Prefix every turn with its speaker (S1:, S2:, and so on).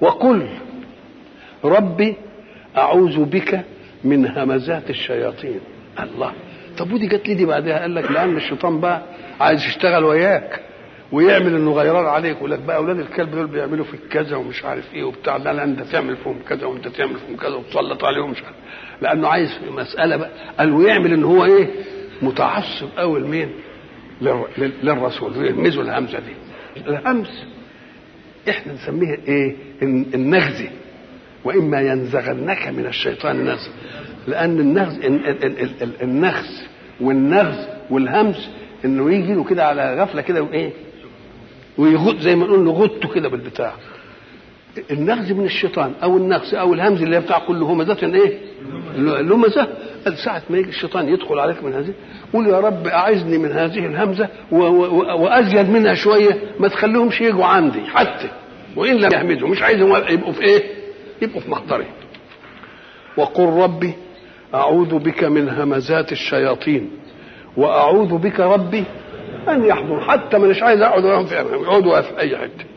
S1: وقل ربي اعوذ بك من همزات الشياطين الله طب ودي جت لي دي بعدها قال لك لان الشيطان بقى عايز يشتغل وياك ويعمل انه غيران عليك يقول لك بقى اولاد الكلب دول بيعملوا فيك كذا ومش عارف ايه وبتاع لا لا انت تعمل فيهم كذا وانت تعمل فيهم كذا وتسلط عليهم مش عارف لانه عايز في مساله بقى قال ويعمل ان هو ايه متعصب قوي لمين؟ للر- لل- للرسول ويهمزوا الهمزه دي الهمز احنا نسميه ايه؟ الن- النغزي واما ينزغنك من الشيطان نزغ لان النغز ال- ال- ال- ال- ال- النغز والنغز والهمز انه يجي له كده على غفله كده وايه ويغط زي ما نقول نغطه كده بالبتاع النغز من الشيطان او النغز او الهمز اللي هي بتاع كل همزات ايه اللمزه قال ساعة ما يجي الشيطان يدخل عليك من هذه قول يا رب أعزني من هذه الهمزة و- و- وأزيد منها شوية ما تخليهمش يجوا عندي حتى وإن لم يحمدوا مش عايزهم يبقوا في إيه؟ يبقوا في محضري وقل ربي أعوذ بك من همزات الشياطين وأعوذ بك ربي أن يحضر حتى مش عايز أقعد وراهم في يقعدوا في أي حتة